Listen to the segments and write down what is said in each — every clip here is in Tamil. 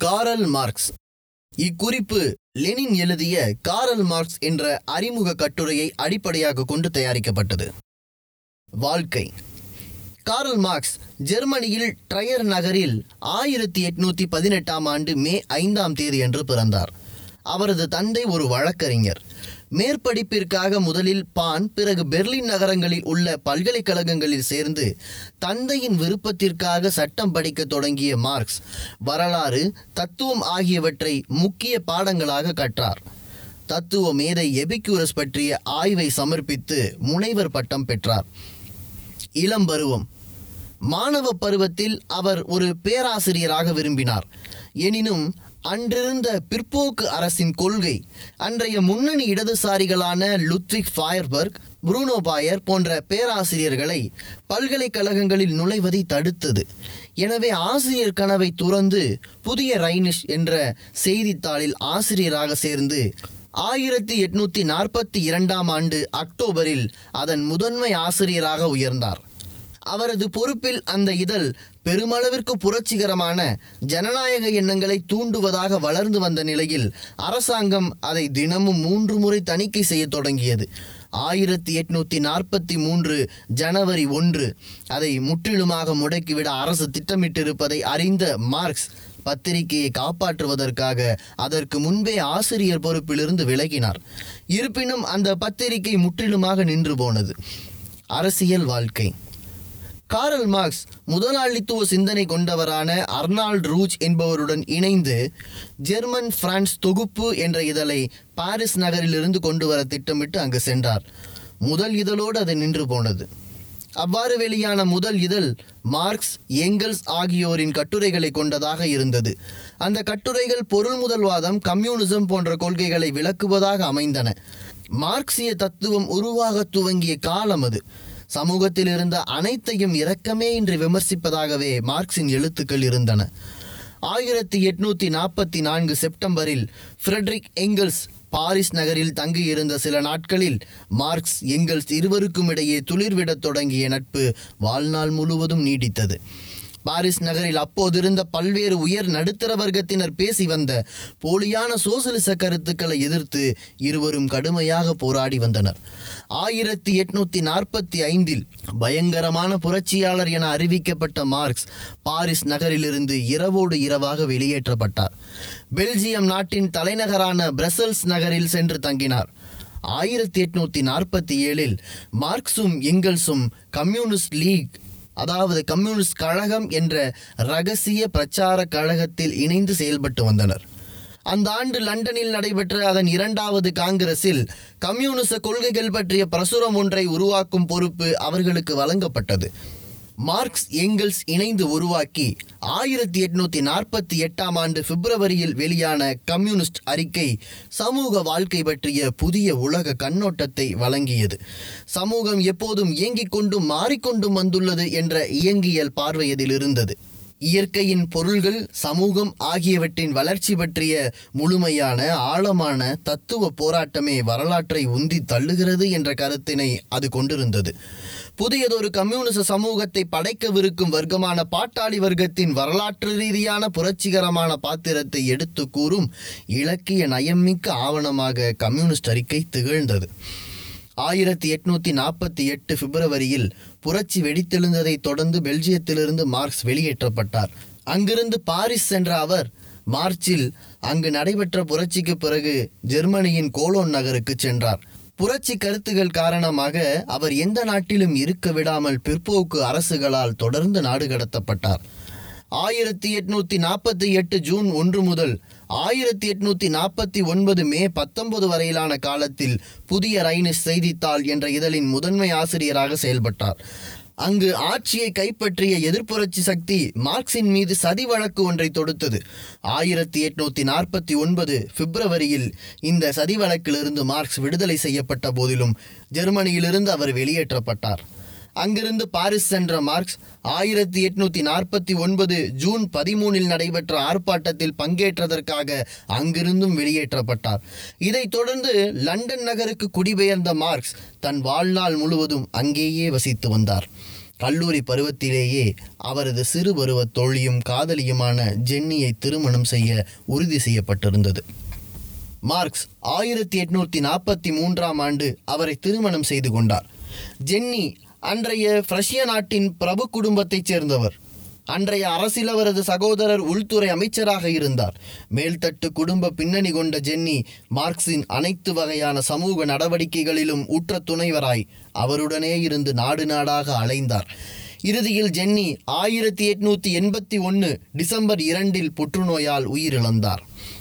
காரல் மார்க்ஸ் இக்குறிப்பு லெனின் எழுதிய காரல் மார்க்ஸ் என்ற அறிமுக கட்டுரையை அடிப்படையாக கொண்டு தயாரிக்கப்பட்டது வாழ்க்கை காரல் மார்க்ஸ் ஜெர்மனியில் ட்ரையர் நகரில் ஆயிரத்தி எட்நூத்தி பதினெட்டாம் ஆண்டு மே ஐந்தாம் தேதி அன்று பிறந்தார் அவரது தந்தை ஒரு வழக்கறிஞர் மேற்படிப்பிற்காக முதலில் பான் பிறகு பெர்லின் நகரங்களில் உள்ள பல்கலைக்கழகங்களில் சேர்ந்து தந்தையின் விருப்பத்திற்காக சட்டம் படிக்க தொடங்கிய மார்க்ஸ் வரலாறு தத்துவம் ஆகியவற்றை முக்கிய பாடங்களாக கற்றார் தத்துவ மேதை எபிக்யூரஸ் பற்றிய ஆய்வை சமர்ப்பித்து முனைவர் பட்டம் பெற்றார் இளம் பருவம் மாணவ பருவத்தில் அவர் ஒரு பேராசிரியராக விரும்பினார் எனினும் அன்றிருந்த பிற்போக்கு அரசின் கொள்கை அன்றைய முன்னணி இடதுசாரிகளான லுத்விக் ஃபயர்பர்க் புரூனோ பாயர் போன்ற பேராசிரியர்களை பல்கலைக்கழகங்களில் நுழைவதை தடுத்தது எனவே ஆசிரியர் கனவை துறந்து புதிய ரைனிஷ் என்ற செய்தித்தாளில் ஆசிரியராக சேர்ந்து ஆயிரத்தி எட்நூத்தி நாற்பத்தி இரண்டாம் ஆண்டு அக்டோபரில் அதன் முதன்மை ஆசிரியராக உயர்ந்தார் அவரது பொறுப்பில் அந்த இதழ் பெருமளவிற்கு புரட்சிகரமான ஜனநாயக எண்ணங்களை தூண்டுவதாக வளர்ந்து வந்த நிலையில் அரசாங்கம் அதை தினமும் மூன்று முறை தணிக்கை செய்ய தொடங்கியது ஆயிரத்தி எட்நூத்தி நாற்பத்தி மூன்று ஜனவரி ஒன்று அதை முற்றிலுமாக முடக்கிவிட அரசு திட்டமிட்டிருப்பதை அறிந்த மார்க்ஸ் பத்திரிகையை காப்பாற்றுவதற்காக அதற்கு முன்பே ஆசிரியர் பொறுப்பிலிருந்து விலகினார் இருப்பினும் அந்த பத்திரிகை முற்றிலுமாக நின்று போனது அரசியல் வாழ்க்கை காரல் மார்க்ஸ் முதலாளித்துவ சிந்தனை கொண்டவரான அர்னால்ட் ரூச் என்பவருடன் இணைந்து ஜெர்மன் பிரான்ஸ் தொகுப்பு என்ற இதழை பாரிஸ் நகரிலிருந்து கொண்டு வர திட்டமிட்டு அங்கு சென்றார் முதல் இதழோடு அது நின்று போனது அவ்வாறு வெளியான முதல் இதழ் மார்க்ஸ் எங்கல்ஸ் ஆகியோரின் கட்டுரைகளை கொண்டதாக இருந்தது அந்த கட்டுரைகள் பொருள் முதல்வாதம் கம்யூனிசம் போன்ற கொள்கைகளை விளக்குவதாக அமைந்தன மார்க்சிய தத்துவம் உருவாக துவங்கிய காலம் அது சமூகத்தில் இருந்த அனைத்தையும் இரக்கமே இன்றி விமர்சிப்பதாகவே மார்க்சின் எழுத்துக்கள் இருந்தன ஆயிரத்தி எட்நூத்தி நாற்பத்தி நான்கு செப்டம்பரில் ஃப்ரெட்ரிக் எங்கல்ஸ் பாரிஸ் நகரில் தங்கியிருந்த சில நாட்களில் மார்க்ஸ் எங்கல்ஸ் இருவருக்கும் இடையே துளிர்விடத் தொடங்கிய நட்பு வாழ்நாள் முழுவதும் நீடித்தது பாரிஸ் நகரில் அப்போதிருந்த பல்வேறு உயர் நடுத்தர வர்க்கத்தினர் பேசி வந்த போலியான சோசலிச கருத்துக்களை எதிர்த்து இருவரும் கடுமையாக போராடி வந்தனர் ஆயிரத்தி எட்நூத்தி நாற்பத்தி ஐந்தில் பயங்கரமான புரட்சியாளர் என அறிவிக்கப்பட்ட மார்க்ஸ் பாரிஸ் நகரிலிருந்து இரவோடு இரவாக வெளியேற்றப்பட்டார் பெல்ஜியம் நாட்டின் தலைநகரான பிரசல்ஸ் நகரில் சென்று தங்கினார் ஆயிரத்தி எட்நூத்தி நாற்பத்தி ஏழில் மார்க்ஸும் எங்கல்ஸும் கம்யூனிஸ்ட் லீக் அதாவது கம்யூனிஸ்ட் கழகம் என்ற ரகசிய பிரச்சார கழகத்தில் இணைந்து செயல்பட்டு வந்தனர் அந்த ஆண்டு லண்டனில் நடைபெற்ற அதன் இரண்டாவது காங்கிரஸில் கம்யூனிச கொள்கைகள் பற்றிய பிரசுரம் ஒன்றை உருவாக்கும் பொறுப்பு அவர்களுக்கு வழங்கப்பட்டது மார்க்ஸ் எங்கல்ஸ் இணைந்து உருவாக்கி ஆயிரத்தி எட்நூத்தி நாற்பத்தி எட்டாம் ஆண்டு பிப்ரவரியில் வெளியான கம்யூனிஸ்ட் அறிக்கை சமூக வாழ்க்கை பற்றிய புதிய உலக கண்ணோட்டத்தை வழங்கியது சமூகம் எப்போதும் இயங்கிக் கொண்டும் மாறிக்கொண்டும் வந்துள்ளது என்ற இயங்கியல் பார்வையதில் இருந்தது இயற்கையின் பொருள்கள் சமூகம் ஆகியவற்றின் வளர்ச்சி பற்றிய முழுமையான ஆழமான தத்துவ போராட்டமே வரலாற்றை உந்தி தள்ளுகிறது என்ற கருத்தினை அது கொண்டிருந்தது புதியதொரு கம்யூனிச சமூகத்தை படைக்கவிருக்கும் வர்க்கமான பாட்டாளி வர்க்கத்தின் வரலாற்று ரீதியான புரட்சிகரமான பாத்திரத்தை எடுத்து கூறும் இலக்கிய நயம்மிக்க ஆவணமாக கம்யூனிஸ்ட் அறிக்கை திகழ்ந்தது ஆயிரத்தி எட்நூத்தி நாற்பத்தி எட்டு பிப்ரவரியில் புரட்சி வெடித்தெழுந்ததைத் தொடர்ந்து பெல்ஜியத்திலிருந்து மார்க்ஸ் வெளியேற்றப்பட்டார் அங்கிருந்து பாரிஸ் சென்ற அவர் மார்ச்சில் அங்கு நடைபெற்ற புரட்சிக்கு பிறகு ஜெர்மனியின் கோலோன் நகருக்கு சென்றார் புரட்சி கருத்துகள் காரணமாக அவர் எந்த நாட்டிலும் இருக்க விடாமல் பிற்போக்கு அரசுகளால் தொடர்ந்து நாடு கடத்தப்பட்டார் ஆயிரத்தி எட்நூத்தி நாற்பத்தி எட்டு ஜூன் ஒன்று முதல் ஆயிரத்தி எட்நூத்தி நாற்பத்தி ஒன்பது மே பத்தொன்பது வரையிலான காலத்தில் புதிய ரைனிஸ் செய்தித்தாள் என்ற இதழின் முதன்மை ஆசிரியராக செயல்பட்டார் அங்கு ஆட்சியை கைப்பற்றிய எதிர்ப்புரட்சி சக்தி மார்க்சின் மீது சதி வழக்கு ஒன்றை தொடுத்தது ஆயிரத்தி எட்நூத்தி நாற்பத்தி ஒன்பது பிப்ரவரியில் இந்த சதி வழக்கிலிருந்து மார்க்ஸ் விடுதலை செய்யப்பட்ட போதிலும் ஜெர்மனியிலிருந்து அவர் வெளியேற்றப்பட்டார் அங்கிருந்து பாரிஸ் சென்ற மார்க்ஸ் ஆயிரத்தி எட்நூத்தி நாற்பத்தி ஒன்பது ஜூன் பதிமூனில் நடைபெற்ற ஆர்ப்பாட்டத்தில் பங்கேற்றதற்காக அங்கிருந்தும் வெளியேற்றப்பட்டார் இதைத் தொடர்ந்து லண்டன் நகருக்கு குடிபெயர்ந்த மார்க்ஸ் தன் வாழ்நாள் முழுவதும் அங்கேயே வசித்து வந்தார் கல்லூரி பருவத்திலேயே அவரது சிறு பருவ தோழியும் காதலியுமான ஜென்னியை திருமணம் செய்ய உறுதி செய்யப்பட்டிருந்தது மார்க்ஸ் ஆயிரத்தி எட்நூத்தி நாற்பத்தி மூன்றாம் ஆண்டு அவரை திருமணம் செய்து கொண்டார் ஜென்னி அன்றைய பிரஷ்ய நாட்டின் பிரபு குடும்பத்தைச் சேர்ந்தவர் அன்றைய அரசில் அவரது சகோதரர் உள்துறை அமைச்சராக இருந்தார் மேல்தட்டு குடும்ப பின்னணி கொண்ட ஜென்னி மார்க்சின் அனைத்து வகையான சமூக நடவடிக்கைகளிலும் உற்ற துணைவராய் அவருடனே இருந்து நாடு நாடாக அலைந்தார் இறுதியில் ஜென்னி ஆயிரத்தி எட்நூத்தி எண்பத்தி ஒன்று டிசம்பர் இரண்டில் புற்றுநோயால் உயிரிழந்தார்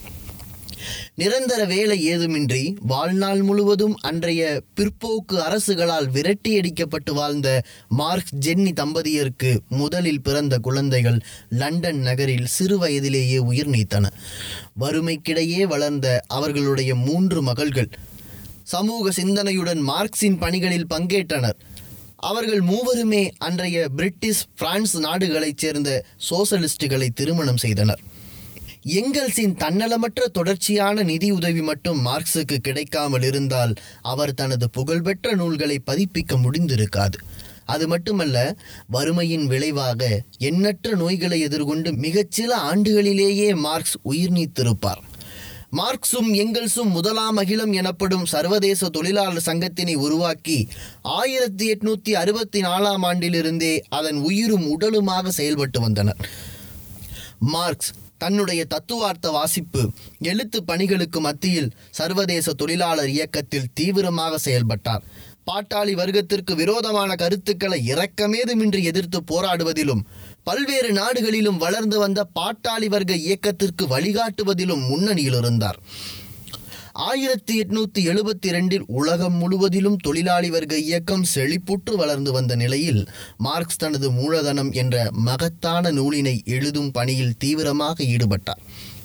நிரந்தர வேலை ஏதுமின்றி வாழ்நாள் முழுவதும் அன்றைய பிற்போக்கு அரசுகளால் விரட்டியடிக்கப்பட்டு வாழ்ந்த மார்க்ஸ் ஜென்னி தம்பதியருக்கு முதலில் பிறந்த குழந்தைகள் லண்டன் நகரில் சிறு வயதிலேயே உயிர் நீத்தன வறுமைக்கிடையே வளர்ந்த அவர்களுடைய மூன்று மகள்கள் சமூக சிந்தனையுடன் மார்க்சின் பணிகளில் பங்கேற்றனர் அவர்கள் மூவருமே அன்றைய பிரிட்டிஷ் பிரான்ஸ் நாடுகளைச் சேர்ந்த சோசலிஸ்டுகளை திருமணம் செய்தனர் எங்கெல்ஸின் தன்னலமற்ற தொடர்ச்சியான நிதி உதவி மட்டும் மார்க்ஸுக்கு கிடைக்காமல் இருந்தால் அவர் தனது புகழ்பெற்ற நூல்களை பதிப்பிக்க முடிந்திருக்காது அது மட்டுமல்ல வறுமையின் விளைவாக எண்ணற்ற நோய்களை எதிர்கொண்டு மிகச்சில ஆண்டுகளிலேயே மார்க்ஸ் உயிர் நீத்திருப்பார் மார்க்சும் எங்கெல்ஸும் முதலாம் அகிலம் எனப்படும் சர்வதேச தொழிலாளர் சங்கத்தினை உருவாக்கி ஆயிரத்தி எட்நூத்தி அறுபத்தி நாலாம் ஆண்டிலிருந்தே அதன் உயிரும் உடலுமாக செயல்பட்டு வந்தனர் மார்க்ஸ் தன்னுடைய தத்துவார்த்த வாசிப்பு எழுத்து பணிகளுக்கு மத்தியில் சர்வதேச தொழிலாளர் இயக்கத்தில் தீவிரமாக செயல்பட்டார் பாட்டாளி வர்க்கத்திற்கு விரோதமான கருத்துக்களை இரக்கமேதுமின்றி எதிர்த்து போராடுவதிலும் பல்வேறு நாடுகளிலும் வளர்ந்து வந்த பாட்டாளி வர்க்க இயக்கத்திற்கு வழிகாட்டுவதிலும் முன்னணியில் இருந்தார் ஆயிரத்தி எட்நூத்தி எழுபத்தி ரெண்டில் உலகம் முழுவதிலும் தொழிலாளி வர்க்க இயக்கம் செழிப்புற்று வளர்ந்து வந்த நிலையில் மார்க்ஸ் தனது மூலதனம் என்ற மகத்தான நூலினை எழுதும் பணியில் தீவிரமாக ஈடுபட்டார்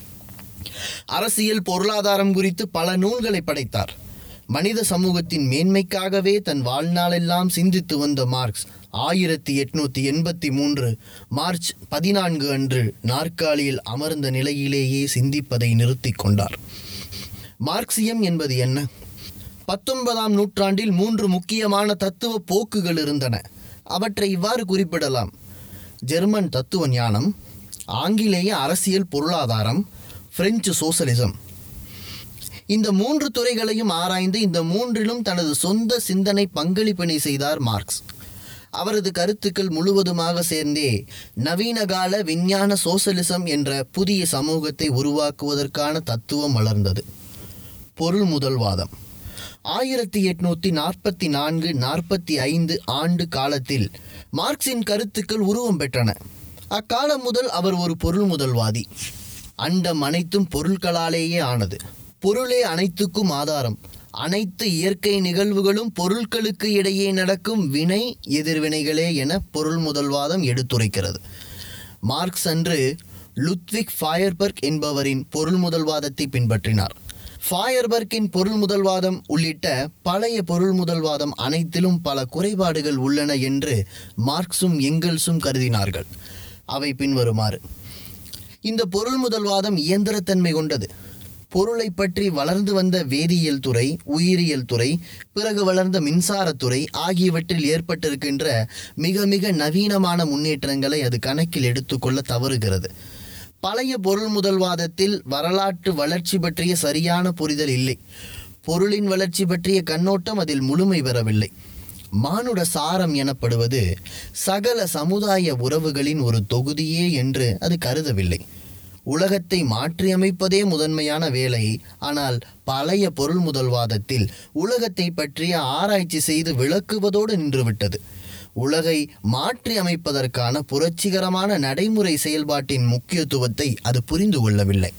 அரசியல் பொருளாதாரம் குறித்து பல நூல்களை படைத்தார் மனித சமூகத்தின் மேன்மைக்காகவே தன் வாழ்நாளெல்லாம் சிந்தித்து வந்த மார்க்ஸ் ஆயிரத்தி எட்நூத்தி எண்பத்தி மூன்று மார்ச் பதினான்கு அன்று நாற்காலியில் அமர்ந்த நிலையிலேயே சிந்திப்பதை நிறுத்திக் கொண்டார் மார்க்சியம் என்பது என்ன பத்தொன்பதாம் நூற்றாண்டில் மூன்று முக்கியமான தத்துவ போக்குகள் இருந்தன அவற்றை இவ்வாறு குறிப்பிடலாம் ஜெர்மன் தத்துவ ஞானம் ஆங்கிலேய அரசியல் பொருளாதாரம் பிரெஞ்சு சோசலிசம் இந்த மூன்று துறைகளையும் ஆராய்ந்து இந்த மூன்றிலும் தனது சொந்த சிந்தனை பங்களிப்பினை செய்தார் மார்க்ஸ் அவரது கருத்துக்கள் முழுவதுமாக சேர்ந்தே நவீன கால விஞ்ஞான சோசலிசம் என்ற புதிய சமூகத்தை உருவாக்குவதற்கான தத்துவம் வளர்ந்தது பொருள் முதல்வாதம் ஆயிரத்தி எட்நூத்தி நாற்பத்தி நான்கு நாற்பத்தி ஐந்து ஆண்டு காலத்தில் மார்க்சின் கருத்துக்கள் உருவம் பெற்றன அக்காலம் முதல் அவர் ஒரு பொருள் முதல்வாதி அண்டம் அனைத்தும் பொருட்களாலேயே ஆனது பொருளே அனைத்துக்கும் ஆதாரம் அனைத்து இயற்கை நிகழ்வுகளும் பொருட்களுக்கு இடையே நடக்கும் வினை எதிர்வினைகளே என பொருள் முதல்வாதம் எடுத்துரைக்கிறது மார்க்ஸ் அன்று லுத்விக் ஃபயர்பர்க் என்பவரின் பொருள் முதல்வாதத்தை பின்பற்றினார் ஃபாயர்பர்க்கின் பொருள் முதல்வாதம் உள்ளிட்ட பழைய பொருள் முதல்வாதம் அனைத்திலும் பல குறைபாடுகள் உள்ளன என்று மார்க்ஸும் எங்கெல்ஸும் கருதினார்கள் அவை பின்வருமாறு இந்த பொருள் முதல்வாதம் இயந்திரத்தன்மை கொண்டது பொருளை பற்றி வளர்ந்து வந்த வேதியியல் துறை உயிரியல் துறை பிறகு வளர்ந்த மின்சாரத்துறை ஆகியவற்றில் ஏற்பட்டிருக்கின்ற மிக மிக நவீனமான முன்னேற்றங்களை அது கணக்கில் எடுத்துக்கொள்ள தவறுகிறது பழைய பொருள் முதல்வாதத்தில் வரலாற்று வளர்ச்சி பற்றிய சரியான புரிதல் இல்லை பொருளின் வளர்ச்சி பற்றிய கண்ணோட்டம் அதில் முழுமை பெறவில்லை மானுட சாரம் எனப்படுவது சகல சமுதாய உறவுகளின் ஒரு தொகுதியே என்று அது கருதவில்லை உலகத்தை மாற்றியமைப்பதே முதன்மையான வேலை ஆனால் பழைய பொருள் முதல்வாதத்தில் உலகத்தை பற்றிய ஆராய்ச்சி செய்து விளக்குவதோடு நின்றுவிட்டது உலகை மாற்றி அமைப்பதற்கான புரட்சிகரமான நடைமுறை செயல்பாட்டின் முக்கியத்துவத்தை அது புரிந்து கொள்ளவில்லை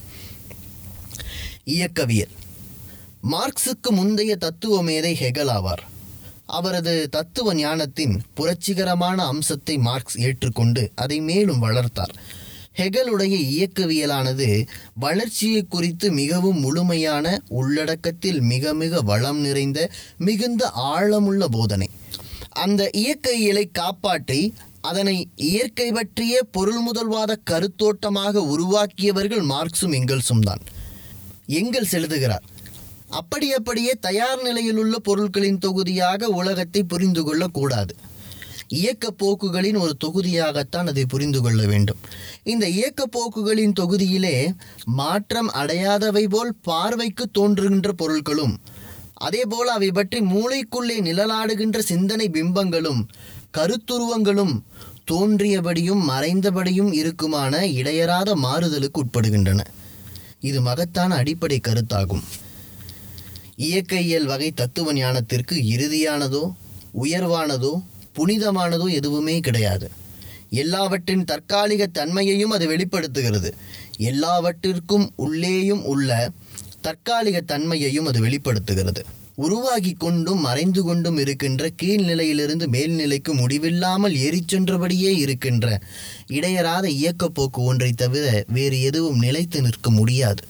இயக்கவியல் மார்க்சுக்கு முந்தைய தத்துவ மேதை ஹெகல் ஆவார் அவரது தத்துவ ஞானத்தின் புரட்சிகரமான அம்சத்தை மார்க்ஸ் ஏற்றுக்கொண்டு அதை மேலும் வளர்த்தார் ஹெகலுடைய இயக்கவியலானது வளர்ச்சியை குறித்து மிகவும் முழுமையான உள்ளடக்கத்தில் மிக மிக வளம் நிறைந்த மிகுந்த ஆழமுள்ள போதனை அந்த இயற்கையியலை காப்பாற்றி அதனை இயற்கை பற்றிய பொருள் முதல்வாத கருத்தோட்டமாக உருவாக்கியவர்கள் மார்க்சும் எங்கெல்ஸும் தான் எங்கெல்ஸ் எழுதுகிறார் அப்படி அப்படியே தயார் நிலையில் உள்ள பொருட்களின் தொகுதியாக உலகத்தை புரிந்து கொள்ளக்கூடாது இயக்க போக்குகளின் ஒரு தொகுதியாகத்தான் அதை புரிந்து கொள்ள வேண்டும் இந்த இயக்க போக்குகளின் தொகுதியிலே மாற்றம் அடையாதவை போல் பார்வைக்கு தோன்றுகின்ற பொருட்களும் அதேபோல் அவை பற்றி மூளைக்குள்ளே நிழலாடுகின்ற சிந்தனை பிம்பங்களும் கருத்துருவங்களும் தோன்றியபடியும் மறைந்தபடியும் இருக்குமான இடையறாத மாறுதலுக்கு உட்படுகின்றன இது மகத்தான அடிப்படை கருத்தாகும் இயற்கையியல் வகை தத்துவ ஞானத்திற்கு இறுதியானதோ உயர்வானதோ புனிதமானதோ எதுவுமே கிடையாது எல்லாவற்றின் தற்காலிக தன்மையையும் அது வெளிப்படுத்துகிறது எல்லாவற்றிற்கும் உள்ளேயும் உள்ள தற்காலிக தன்மையையும் அது வெளிப்படுத்துகிறது உருவாகி கொண்டும் மறைந்து கொண்டும் இருக்கின்ற கீழ்நிலையிலிருந்து மேல்நிலைக்கு முடிவில்லாமல் ஏறிச்சென்றபடியே இருக்கின்ற இடையறாத இயக்கப்போக்கு ஒன்றை தவிர வேறு எதுவும் நிலைத்து நிற்க முடியாது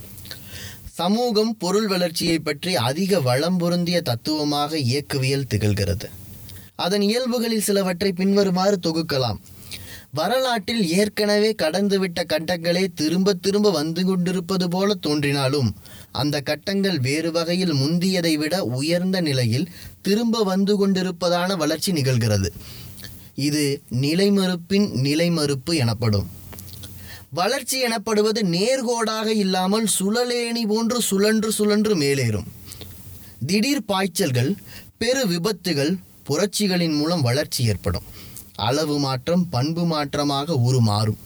சமூகம் பொருள் வளர்ச்சியை பற்றி அதிக வளம் பொருந்திய தத்துவமாக இயக்கவியல் திகழ்கிறது அதன் இயல்புகளில் சிலவற்றை பின்வருமாறு தொகுக்கலாம் வரலாற்றில் ஏற்கனவே கடந்துவிட்ட கட்டங்களே திரும்ப திரும்ப வந்து கொண்டிருப்பது போல தோன்றினாலும் அந்த கட்டங்கள் வேறு வகையில் முந்தியதை விட உயர்ந்த நிலையில் திரும்ப வந்து கொண்டிருப்பதான வளர்ச்சி நிகழ்கிறது இது நிலைமறுப்பின் நிலைமறுப்பு எனப்படும் வளர்ச்சி எனப்படுவது நேர்கோடாக இல்லாமல் சுழலேணி போன்று சுழன்று சுழன்று மேலேறும் திடீர் பாய்ச்சல்கள் பெரு விபத்துகள் புரட்சிகளின் மூலம் வளர்ச்சி ஏற்படும் அளவு மாற்றம் பண்பு மாற்றமாக உருமாறும்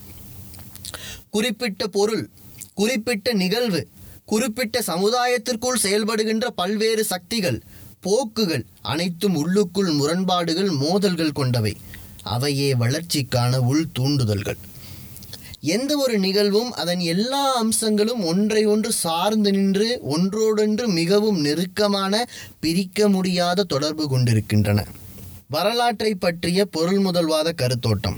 குறிப்பிட்ட பொருள் குறிப்பிட்ட நிகழ்வு குறிப்பிட்ட சமுதாயத்திற்குள் செயல்படுகின்ற பல்வேறு சக்திகள் போக்குகள் அனைத்தும் உள்ளுக்குள் முரண்பாடுகள் மோதல்கள் கொண்டவை அவையே வளர்ச்சிக்கான உள் தூண்டுதல்கள் எந்த ஒரு நிகழ்வும் அதன் எல்லா அம்சங்களும் ஒன்றை ஒன்று சார்ந்து நின்று ஒன்றோடொன்று மிகவும் நெருக்கமான பிரிக்க முடியாத தொடர்பு கொண்டிருக்கின்றன வரலாற்றை பற்றிய பொருள் முதல்வாத கருத்தோட்டம்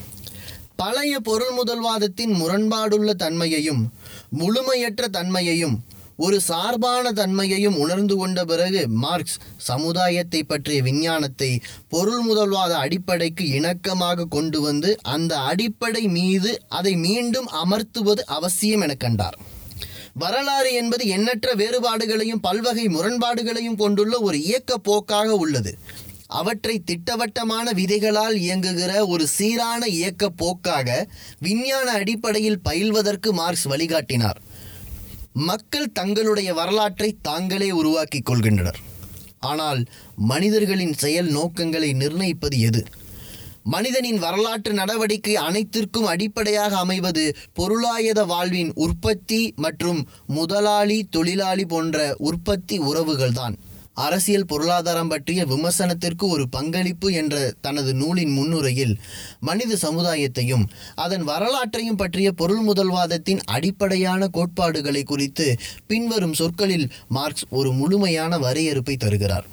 பழைய பொருள் முதல்வாதத்தின் முரண்பாடுள்ள தன்மையையும் முழுமையற்ற தன்மையையும் ஒரு சார்பான தன்மையையும் உணர்ந்து கொண்ட பிறகு மார்க்ஸ் சமுதாயத்தை பற்றிய விஞ்ஞானத்தை பொருள் முதல்வாத அடிப்படைக்கு இணக்கமாக கொண்டு வந்து அந்த அடிப்படை மீது அதை மீண்டும் அமர்த்துவது அவசியம் என கண்டார் வரலாறு என்பது எண்ணற்ற வேறுபாடுகளையும் பல்வகை முரண்பாடுகளையும் கொண்டுள்ள ஒரு இயக்க போக்காக உள்ளது அவற்றை திட்டவட்டமான விதைகளால் இயங்குகிற ஒரு சீரான இயக்க போக்காக விஞ்ஞான அடிப்படையில் பயில்வதற்கு மார்க்ஸ் வழிகாட்டினார் மக்கள் தங்களுடைய வரலாற்றை தாங்களே உருவாக்கிக் கொள்கின்றனர் ஆனால் மனிதர்களின் செயல் நோக்கங்களை நிர்ணயிப்பது எது மனிதனின் வரலாற்று நடவடிக்கை அனைத்திற்கும் அடிப்படையாக அமைவது பொருளாயத வாழ்வின் உற்பத்தி மற்றும் முதலாளி தொழிலாளி போன்ற உற்பத்தி உறவுகள்தான் அரசியல் பொருளாதாரம் பற்றிய விமர்சனத்திற்கு ஒரு பங்களிப்பு என்ற தனது நூலின் முன்னுரையில் மனித சமுதாயத்தையும் அதன் வரலாற்றையும் பற்றிய பொருள் முதல்வாதத்தின் அடிப்படையான கோட்பாடுகளை குறித்து பின்வரும் சொற்களில் மார்க்ஸ் ஒரு முழுமையான வரையறுப்பை தருகிறார்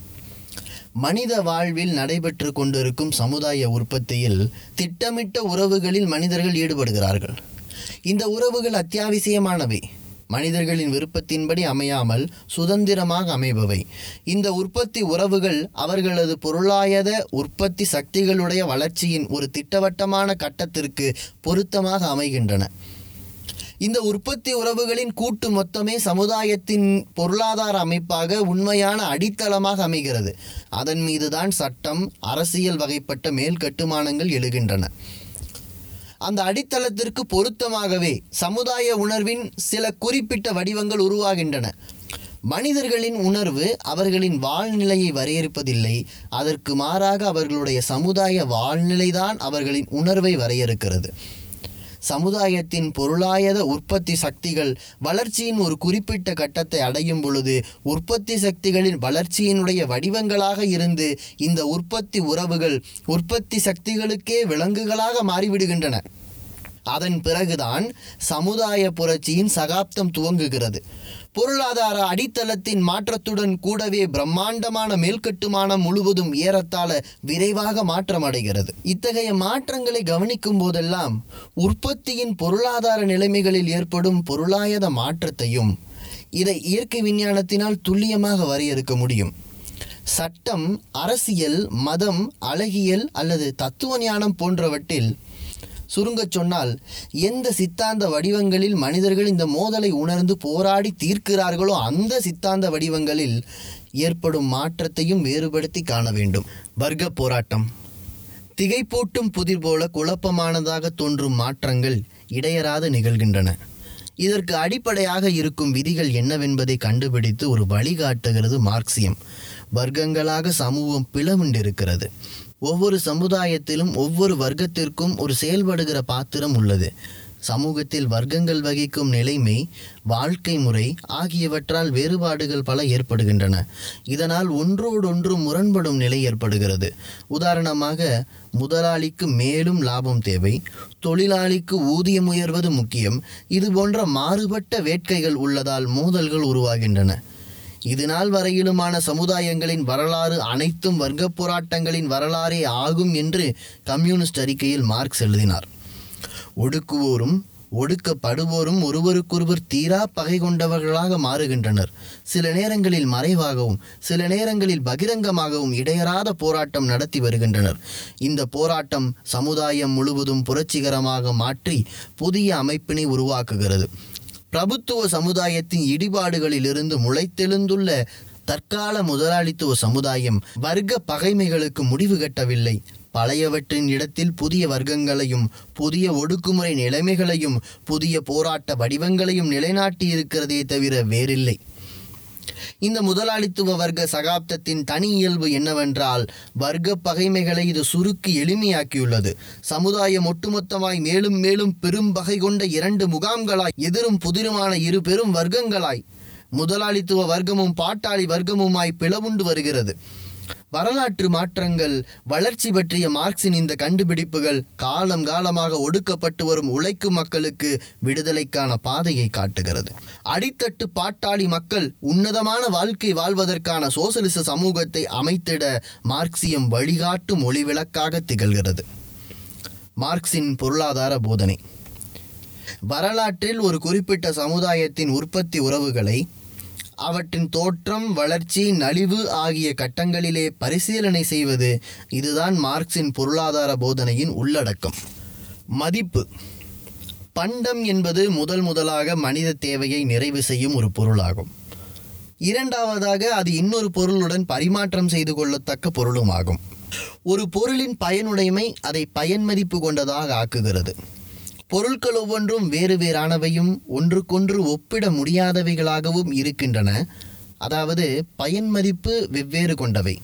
மனித வாழ்வில் நடைபெற்று கொண்டிருக்கும் சமுதாய உற்பத்தியில் திட்டமிட்ட உறவுகளில் மனிதர்கள் ஈடுபடுகிறார்கள் இந்த உறவுகள் அத்தியாவசியமானவை மனிதர்களின் விருப்பத்தின்படி அமையாமல் சுதந்திரமாக அமைபவை இந்த உற்பத்தி உறவுகள் அவர்களது பொருளாயத உற்பத்தி சக்திகளுடைய வளர்ச்சியின் ஒரு திட்டவட்டமான கட்டத்திற்கு பொருத்தமாக அமைகின்றன இந்த உற்பத்தி உறவுகளின் கூட்டு மொத்தமே சமுதாயத்தின் பொருளாதார அமைப்பாக உண்மையான அடித்தளமாக அமைகிறது அதன் மீதுதான் சட்டம் அரசியல் வகைப்பட்ட மேல் கட்டுமானங்கள் எழுகின்றன அந்த அடித்தளத்திற்கு பொருத்தமாகவே சமுதாய உணர்வின் சில குறிப்பிட்ட வடிவங்கள் உருவாகின்றன மனிதர்களின் உணர்வு அவர்களின் வாழ்நிலையை வரையறுப்பதில்லை அதற்கு மாறாக அவர்களுடைய சமுதாய வாழ்நிலைதான் அவர்களின் உணர்வை வரையறுக்கிறது சமுதாயத்தின் பொருளாயத உற்பத்தி சக்திகள் வளர்ச்சியின் ஒரு குறிப்பிட்ட கட்டத்தை அடையும் பொழுது உற்பத்தி சக்திகளின் வளர்ச்சியினுடைய வடிவங்களாக இருந்து இந்த உற்பத்தி உறவுகள் உற்பத்தி சக்திகளுக்கே விலங்குகளாக மாறிவிடுகின்றன அதன் பிறகுதான் சமுதாய புரட்சியின் சகாப்தம் துவங்குகிறது பொருளாதார அடித்தளத்தின் மாற்றத்துடன் கூடவே பிரம்மாண்டமான மேல்கட்டுமானம் முழுவதும் ஏறத்தாழ விரைவாக மாற்றமடைகிறது இத்தகைய மாற்றங்களை கவனிக்கும் போதெல்லாம் உற்பத்தியின் பொருளாதார நிலைமைகளில் ஏற்படும் பொருளாயத மாற்றத்தையும் இதை இயற்கை விஞ்ஞானத்தினால் துல்லியமாக வரையறுக்க முடியும் சட்டம் அரசியல் மதம் அழகியல் அல்லது தத்துவ ஞானம் போன்றவற்றில் சுருங்கச் சொன்னால் எந்த சித்தாந்த வடிவங்களில் மனிதர்கள் இந்த மோதலை உணர்ந்து போராடி தீர்க்கிறார்களோ அந்த சித்தாந்த வடிவங்களில் ஏற்படும் மாற்றத்தையும் வேறுபடுத்தி காண வேண்டும் வர்க்க போராட்டம் திகைப்பூட்டும் புதிர் போல குழப்பமானதாக தோன்றும் மாற்றங்கள் இடையறாது நிகழ்கின்றன இதற்கு அடிப்படையாக இருக்கும் விதிகள் என்னவென்பதை கண்டுபிடித்து ஒரு வழிகாட்டுகிறது மார்க்சியம் வர்க்கங்களாக சமூகம் பிளவுண்டிருக்கிறது ஒவ்வொரு சமுதாயத்திலும் ஒவ்வொரு வர்க்கத்திற்கும் ஒரு செயல்படுகிற பாத்திரம் உள்ளது சமூகத்தில் வர்க்கங்கள் வகிக்கும் நிலைமை வாழ்க்கை முறை ஆகியவற்றால் வேறுபாடுகள் பல ஏற்படுகின்றன இதனால் ஒன்றோடொன்று முரண்படும் நிலை ஏற்படுகிறது உதாரணமாக முதலாளிக்கு மேலும் லாபம் தேவை தொழிலாளிக்கு ஊதியம் உயர்வது முக்கியம் இது போன்ற மாறுபட்ட வேட்கைகள் உள்ளதால் மோதல்கள் உருவாகின்றன இதுநாள் வரையிலுமான சமுதாயங்களின் வரலாறு அனைத்தும் வர்க்க போராட்டங்களின் வரலாறே ஆகும் என்று கம்யூனிஸ்ட் அறிக்கையில் மார்க்ஸ் எழுதினார் ஒடுக்குவோரும் ஒடுக்கப்படுவோரும் ஒருவருக்கொருவர் தீரா பகை கொண்டவர்களாக மாறுகின்றனர் சில நேரங்களில் மறைவாகவும் சில நேரங்களில் பகிரங்கமாகவும் இடையறாத போராட்டம் நடத்தி வருகின்றனர் இந்த போராட்டம் சமுதாயம் முழுவதும் புரட்சிகரமாக மாற்றி புதிய அமைப்பினை உருவாக்குகிறது பிரபுத்துவ சமுதாயத்தின் இடிபாடுகளிலிருந்து முளைத்தெழுந்துள்ள தற்கால முதலாளித்துவ சமுதாயம் வர்க்க பகைமைகளுக்கு முடிவு கட்டவில்லை பழையவற்றின் இடத்தில் புதிய வர்க்கங்களையும் புதிய ஒடுக்குமுறை நிலைமைகளையும் புதிய போராட்ட வடிவங்களையும் நிலைநாட்டி இருக்கிறதே தவிர வேறில்லை இந்த முதலாளித்துவ வர்க்க சகாப்தத்தின் தனி இயல்பு என்னவென்றால் வர்க்க பகைமைகளை இது சுருக்கி எளிமையாக்கியுள்ளது சமுதாயம் ஒட்டுமொத்தமாய் மேலும் மேலும் பெரும் பகை கொண்ட இரண்டு முகாம்களாய் எதிரும் புதிருமான இரு பெரும் வர்க்கங்களாய் முதலாளித்துவ வர்க்கமும் பாட்டாளி வர்க்கமுமாய் பிளவுண்டு வருகிறது வரலாற்று மாற்றங்கள் வளர்ச்சி பற்றிய மார்க்சின் இந்த கண்டுபிடிப்புகள் காலம் காலமாக ஒடுக்கப்பட்டு வரும் உழைக்கும் மக்களுக்கு விடுதலைக்கான பாதையை காட்டுகிறது அடித்தட்டு பாட்டாளி மக்கள் உன்னதமான வாழ்க்கை வாழ்வதற்கான சோசலிச சமூகத்தை அமைத்திட மார்க்சியம் வழிகாட்டும் ஒளிவிளக்காக திகழ்கிறது மார்க்சின் பொருளாதார போதனை வரலாற்றில் ஒரு குறிப்பிட்ட சமுதாயத்தின் உற்பத்தி உறவுகளை அவற்றின் தோற்றம் வளர்ச்சி நலிவு ஆகிய கட்டங்களிலே பரிசீலனை செய்வது இதுதான் மார்க்சின் பொருளாதார போதனையின் உள்ளடக்கம் மதிப்பு பண்டம் என்பது முதல் முதலாக மனித தேவையை நிறைவு செய்யும் ஒரு பொருளாகும் இரண்டாவதாக அது இன்னொரு பொருளுடன் பரிமாற்றம் செய்து கொள்ளத்தக்க பொருளுமாகும் ஒரு பொருளின் பயனுடைமை அதை பயன் மதிப்பு கொண்டதாக ஆக்குகிறது பொருட்கள் ஒவ்வொன்றும் வேறு வேறானவையும் ஒன்றுக்கொன்று ஒப்பிட முடியாதவைகளாகவும் இருக்கின்றன அதாவது பயன் மதிப்பு வெவ்வேறு கொண்டவை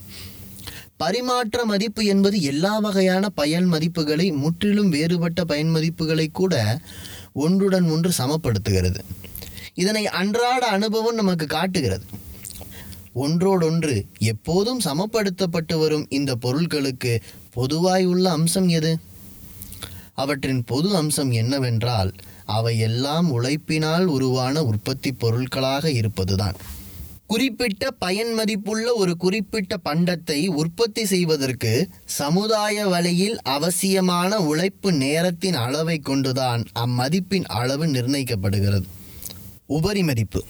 பரிமாற்ற மதிப்பு என்பது எல்லா வகையான பயன் மதிப்புகளை முற்றிலும் வேறுபட்ட பயன் மதிப்புகளை கூட ஒன்றுடன் ஒன்று சமப்படுத்துகிறது இதனை அன்றாட அனுபவம் நமக்கு காட்டுகிறது ஒன்றோடொன்று எப்போதும் சமப்படுத்தப்பட்டு வரும் இந்த பொருட்களுக்கு பொதுவாய் உள்ள அம்சம் எது அவற்றின் பொது அம்சம் என்னவென்றால் அவை எல்லாம் உழைப்பினால் உருவான உற்பத்தி பொருட்களாக இருப்பதுதான் குறிப்பிட்ட பயன் மதிப்புள்ள ஒரு குறிப்பிட்ட பண்டத்தை உற்பத்தி செய்வதற்கு சமுதாய வழியில் அவசியமான உழைப்பு நேரத்தின் அளவை கொண்டுதான் அம்மதிப்பின் அளவு நிர்ணயிக்கப்படுகிறது உபரி மதிப்பு